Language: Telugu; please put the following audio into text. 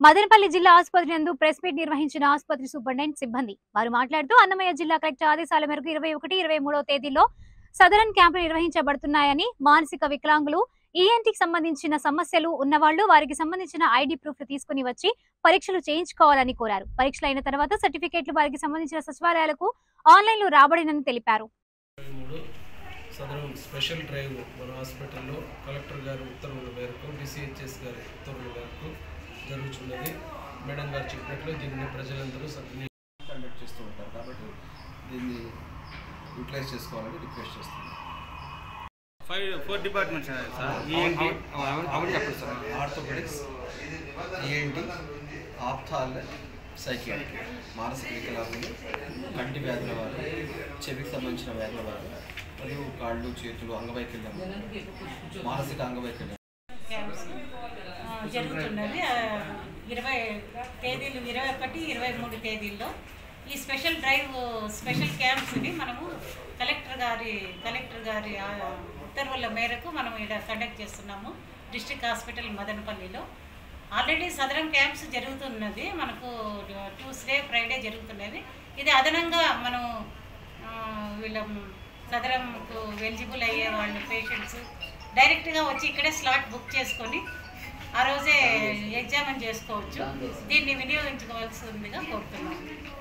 మదనపల్లి జిల్లా ఆసుపత్రి నందు ప్రెస్ మీట్ నిర్వహించిన ఆసుపత్రి సూపరింటెండెంట్ సిబ్బంది వారు మాట్లాడుతూ అన్నమయ్య జిల్లా కలెక్టర్ ఆదేశాల మేరకు ఇరవై ఒకటి ఇరవై మూడవ తేదీలో సదరన్ క్యాంపులు నిర్వహించబడుతున్నాయని మానసిక వికలాంగులు ఈఎన్టీకి సంబంధించిన సమస్యలు ఉన్నవాళ్లు వారికి సంబంధించిన ఐడి ప్రూఫ్లు తీసుకుని వచ్చి పరీక్షలు చేయించుకోవాలని కోరారు పరీక్షలు అయిన తర్వాత సర్టిఫికేట్లు వారికి సంబంధించిన సచివాలయాలకు ఆన్లైన్ లో రాబడినని తెలిపారు ఇరవై మూడు సదరం స్పెషల్ డ్రైవ్ మన హాస్పిటల్లో కలెక్టర్ గారి ఉత్తర్వుల మేరకు డిసిహెచ్ఎస్ గారి ఉత్తర్వుల మేరకు జరుగుతున్నది మేడం గారు చెప్పినట్లు దీన్ని ప్రజలందరూ సద్వినియోగం కండక్ట్ చేస్తూ ఉంటారు కాబట్టి దీన్ని యూటిలైజ్ చేసుకోవాలని రిక్వెస్ట్ చేస్తున్నాను five four departments sir ENT అవన్నీ చెప్పండి sir orthopaedics ENT ophthal psychiatry మానసిక వికలాంగులు కంటి వ్యాధుల వారు చెవికి సంబంధించిన వ్యాధుల వారు మరియు కాళ్ళు చేతులు అంగవైకల్యం మానసిక అంగవైకల్యం క్యాంప్స్ ఆ, జరుగుతున్నది ఆ, ఇరవై తేదీలు ఇరవై ఒకటి ఇరవై మూడు తేదీల్లో ఈ స్పెషల్ డ్రైవ్ స్పెషల్ క్యాంప్స్ని మనము కలెక్టర్ గారి కలెక్టర్ గారి ఆ, ఉత్తర్వుల మేరకు మనం ఇక్కడ కండక్ట్ చేస్తున్నాము డిస్ట్రిక్ట్ హాస్పిటల్ మదనపల్లిలో ఆల్రెడీ సదరం క్యాంప్స్ జరుగుతున్నది మనకు ట్యూస్డే ఫ్రైడే జరుగుతున్నది ఇది అదనంగా మనం ఆ, వీళ్ళ సదరంకు ఎలిజిబుల్ అయ్యే వాళ్ళు పేషెంట్స్ డైరెక్ట్గా వచ్చి ఇక్కడే స్లాట్ బుక్ చేసుకొని ఆ రోజే ఎగ్జామిన్ చేసుకోవచ్చు దీన్ని వినియోగించుకోవాల్సిందిగా కోరుతున్నాను